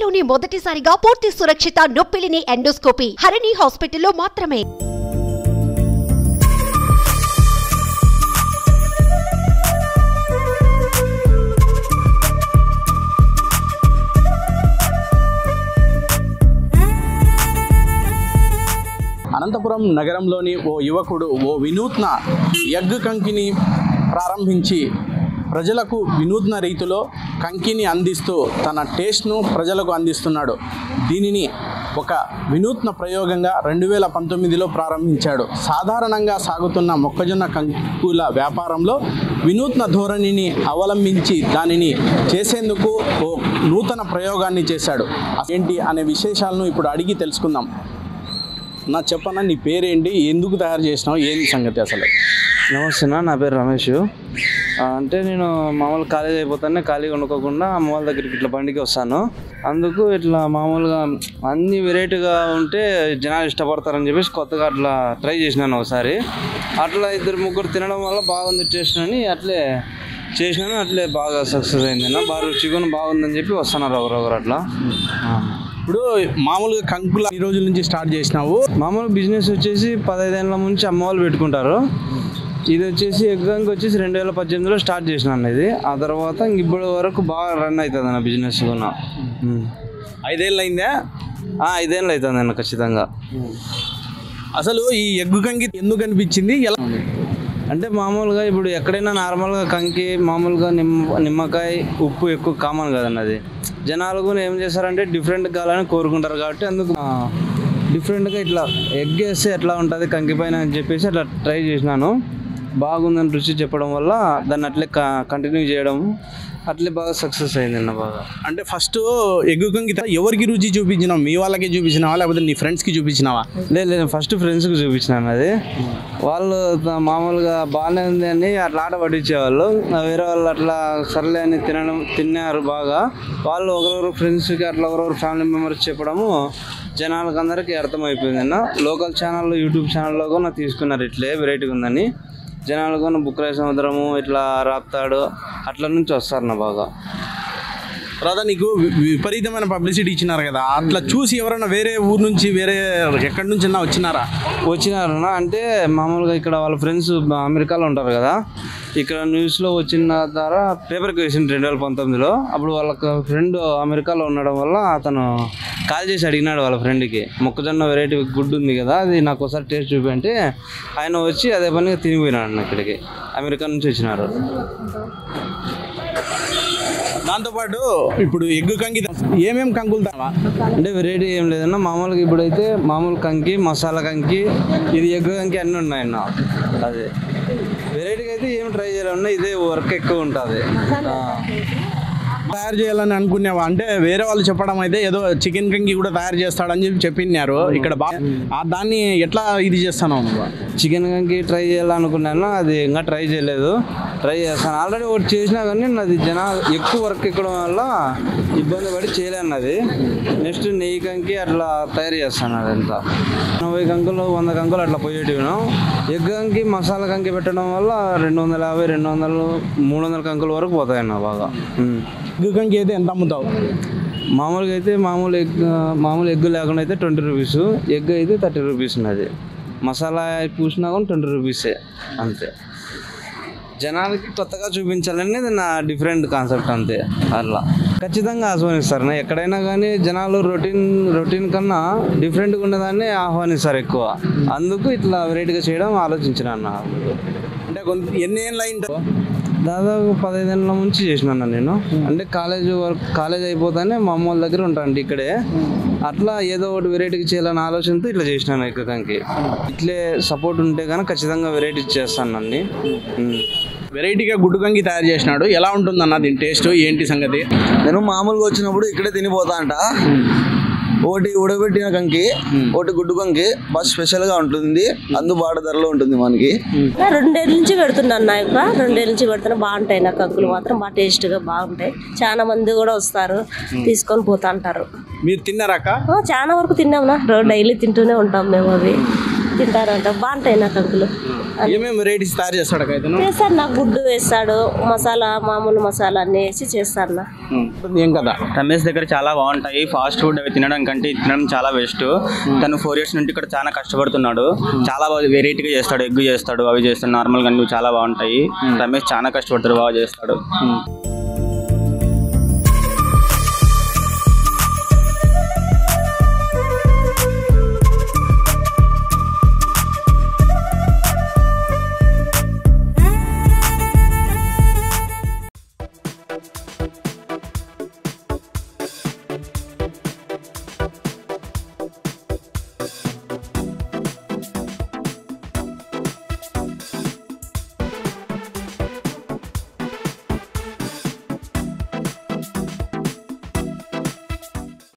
దేశంలోని మొదటిసారిగా పూర్తి సురక్షిత నొప్పిలిని ఎండోస్కోపీ హరిణి హాస్పిటల్లో మాత్రమే అనంతపురం నగరంలోని ఓ యువకుడు ఓ వినూత్న ఎగ్ కంకిని ప్రారంభించి ప్రజలకు వినూత్న రీతిలో కంకిని అందిస్తూ తన టేస్ట్ను ప్రజలకు అందిస్తున్నాడు దీనిని ఒక వినూత్న ప్రయోగంగా రెండు వేల పంతొమ్మిదిలో ప్రారంభించాడు సాధారణంగా సాగుతున్న మొక్కజొన్న కంకుల వ్యాపారంలో వినూత్న ధోరణిని అవలంబించి దానిని చేసేందుకు ఓ నూతన ప్రయోగాన్ని చేశాడు ఏంటి అనే విశేషాలను ఇప్పుడు అడిగి తెలుసుకుందాం నా చెప్పన్నా నీ పేరేంటి ఎందుకు తయారు చేసినావు ఏంది సంగతి అసలు నమస్తే అన్న, నా పేరు రమేష్ ఆ, అంటే నేను మామూలు కాలేజ్ అయిపోతానే ఖాళీగా వండుకోకుండా అమ్మ వాళ్ళ దగ్గరికి ఇట్లా బండికి వస్తాను అందుకు ఇట్లా మామూలుగా అన్ని వెరైటీగా ఉంటే జనాలు ఇష్టపడతారని చెప్పేసి కొత్తగా అట్లా ట్రై చేసినాను ఒకసారి అట్లా ఇద్దరు ముగ్గురు తినడం వల్ల బాగుంది టేస్ట్ అని అట్లే చేసినాను అట్లే బాగా సక్సెస్ అయింది అన్న బాగా రుచిగా బాగుందని చెప్పి వస్తున్నారు ఒకరొకరు అట్లా ఆ. ఇప్పుడు మామూలుగా కంకుల ఈ రోజుల నుంచి స్టార్ట్ చేసినావు మామూలు బిజినెస్ వచ్చేసి పదహైదేళ్ళ నుంచి అమ్మ వాళ్ళు పెట్టుకుంటారు ఇది వచ్చేసి ఎగ్జామ్కి వచ్చేసి రెండు వేల పద్దెనిమిదిలో స్టార్ట్ చేసినాను ఇది ఆ తర్వాత ఇంక ఇప్పటి వరకు బాగా రన్ అవుతుంది అన్న బిజినెస్ కూడా ఉమ్. ఐదేళ్ళు అయిందా ఆ, ఐదేళ్ళు అవుతుంది అన్న ఖచ్చితంగా అసలు ఈ ఎగ్గు కంకి ఎందుకు అనిపించింది ఎలా అంటే మామూలుగా ఇప్పుడు ఎక్కడైనా నార్మల్గా కంకి మామూలుగా నిమ్మ నిమ్మకాయ ఉప్పు ఎక్కువ కామన్ కదండి అది జనాలు కూడా ఏం చేస్తారంటే డిఫరెంట్ కావాలని కోరుకుంటారు కాబట్టి అందుకు ఆ, డిఫరెంట్గా ఇట్లా ఎగ్ వేస్తే ఎట్లా ఉంటుంది కంకి పైన అని చెప్పేసి అట్లా ట్రై చేసినాను బాగుందని రుచి చెప్పడం వల్ల దాన్ని అట్లే కంటిన్యూ చేయడం అట్లే బాగా సక్సెస్ అయింది అన్న బాగా అంటే ఫస్ట్ ఎగ్గు కంకి ఎవరికి రుచి చూపించినావు మీ వాళ్ళకి చూపించినావా లేకపోతే నీ ఫ్రెండ్స్కి చూపించినావా లేదు లేదు ఫస్ట్ ఫ్రెండ్స్కి చూపించినాను అది వాళ్ళు త- మామూలుగా బాగానే ఉంది అని అట్లా ఆట పట్టించేవాళ్ళు ఆ వేరే వాళ్ళు అట్లా సర్లే అని తినడం తిన్నారు బాగా వాళ్ళు ఒకరొకరు ఫ్రెండ్స్కి అట్లా ఒకరొకరు ఫ్యామిలీ మెంబర్స్ చెప్పడము జనాలకు అందరికీ అర్థమైపోయింది అన్న లోకల్ ఛానల్లో యూట్యూబ్ ఛానల్లో కూడా తీసుకున్నారు ఇట్లే వెరైటీగా ఉందని జనాలు కూడా బుక్రాయ సముద్రము ఇట్లా రాప్తాడు అట్లా నుంచి వస్తారు నా బాగా తర్వాత నీకు వి- విపరీతమైన పబ్లిసిటీ ఇచ్చినారు కదా అట్లా చూసి ఎవరైనా వేరే ఊరు నుంచి వేరే ఎక్కడి నుంచి వచ్చినారా వచ్చినారన్న అంటే మామూలుగా ఇక్కడ వాళ్ళ ఫ్రెండ్స్ అమెరికాలో ఉంటారు కదా ఇక్కడ న్యూస్లో వచ్చిన ద్వారా పేపర్కి వేసింది రెండు వేల పంతొమ్మిదిలో అప్పుడు వాళ్ళ ఫ్రెండ్ అమెరికాలో ఉండడం వల్ల అతను కాల్ చేసి అడిగినాడు వాళ్ళ ఫ్రెండ్కి మొక్కజొన్న వెరైటీ గుడ్ ఉంది కదా అది నాకు ఒకసారి టేస్ట్ చూపి అంటే ఆయన వచ్చి అదే పనిగా తినిపోయినాడు అన్న ఇక్కడికి అమెరికా నుంచి వచ్చినారు దాంతోపాటు ఇప్పుడు ఎగ్గు కంకి ఏమేం కంకులు తావా అంటే వెరైటీ ఏం లేదన్న మామూలుగా ఇప్పుడైతే మామూలు కంకి మసాలా కంకి ఇది ఎగ్ కంకి అన్నీ ఉన్నాయన్న అదే వెరైటీగా అయితే ఏం ట్రై చేయాలన్నా ఇదే వర్క్ ఎక్కువ ఉంటుంది తయారు చేయాలని అనుకునేవా అంటే వేరే వాళ్ళు చెప్పడం అయితే ఏదో చికెన్ కంకి కూడా తయారు చేస్తాడని చెప్పి చెప్పినారు ఇక్కడ బాగా ఆ దాన్ని ఎట్లా ఇది చేస్తాను నువ్వు చికెన్ కంకి ట్రై చేయాలనుకున్నాను అది ఇంకా ట్రై చేయలేదు ట్రై చేస్తాను ఆల్రెడీ ఒకటి చేసినా కానీ నాది జనాలు ఎక్కువ వర్క్ ఎక్కడం వల్ల ఇబ్బంది పడి చేయలేను అది నెక్స్ట్ నెయ్యి కంకి అట్లా తయారు చేస్తాను అదంతా నలభై కంకులు వంద కంకులు అట్లా పోయేటివిను ఎగ్ కంకి మసాలా కంకి పెట్టడం వల్ల రెండు వందల యాభై రెండు వందలు మూడు వందల కంకుల వరకు పోతాయన్న బాగా ఉమ్. ఎగ్గు కంకి అయితే ఎంత అమ్ముతావు మామూలుగా అయితే మామూలు ఎగ్ మామూలు ఎగ్ లేకుండా అయితే ట్వంటీ రూపీస్ ఎగ్ అయితే థర్టీ రూపీస్ ఉన్నది మసాలా పూసినా కానీ ట్వంటీ రూపీసే అంతే జనాలకి కొత్తగా చూపించాలనేది నా డిఫరెంట్ కాన్సెప్ట్ అంతే అట్లా ఖచ్చితంగా ఆహ్వానిస్తారు నా ఎక్కడైనా కానీ జనాలు రొటీన్ రొటీన్ కన్నా డిఫరెంట్గా ఉన్నదాన్ని ఆహ్వానిస్తారు ఎక్కువ అందుకు ఇట్లా వెరైటీగా చేయడం ఆలోచించిన అన్న అంటే కొంత ఎన్ని ఏళ్ళు అయిందో దాదాపు పదహైదేళ్ళ నుంచి చేసినాను నేను అంటే కాలేజ్ వర్క్ కాలేజ్ అయిపోతానే మా అమ్మ వాళ్ళ దగ్గర ఉంటాను ఇక్కడే అట్లా ఏదో ఒకటి వెరైటీకి చేయాలనే ఆలోచనతో ఇట్లా చేసినాను ఎక్కకంకి ఇట్లే సపోర్ట్ ఉంటే కనుక ఖచ్చితంగా వెరైటీ చేస్తాను నన్ను వెరైటీగా గుడ్డు కంకి తయారు చేసినాడు ఎలా ఉంటుందన్న దీని టేస్ట్ ఏంటి సంగతి నేను మామూలుగా వచ్చినప్పుడు ఇక్కడే తినిపోతా అంట ఒకటి ఉడబెట్టిన కంకి ఒకటి గుడ్డు కంకి బాగా స్పెషల్ గా ఉంటుంది అందుబాటు ధరలో ఉంటుంది మనకి నా రెండేళ్ళ నుంచి పెడుతున్నాను నా యొక్క రెండేళ్ళ నుంచి పెడుతున్నా బాగుంటాయి నాకు కంకులు మాత్రం బాగా టేస్ట్గా బాగుంటాయి చాలా మంది కూడా వస్తారు తీసుకొని పోతా అంటారు మీరు తిన్నారాక ఆ, చాలా వరకు తిన్నాం నా రోజు డైలీ తింటూనే ఉంటాం మేము అవి తింటారంట బాగుంటాయి నాకు అంకులు ఏమేమి వెరైటీస్ తయారు చేస్తాడు అక్క ఇతను చేస్తాడు నాకు గుడ్డు వేస్తాడు మసాలా మామూలు మసాలా అన్ని వేసి చేస్తాడు నా ఏం కదా రమేష్ దగ్గర చాలా బాగుంటాయి ఫాస్ట్ ఫుడ్ అవి తినడం కంటే ఇది తినడం చాలా బెస్ట్ తను ఫోర్ ఇయర్స్ నుండి ఇక్కడ చాలా కష్టపడుతున్నాడు చాలా బాగా వెరైటీగా చేస్తాడు ఎగ్ చేస్తాడు అవి చేస్తాడు నార్మల్ గా అన్ని చాలా బాగుంటాయి రమేష్ చాలా కష్టపడతాడు బాగా చేస్తాడు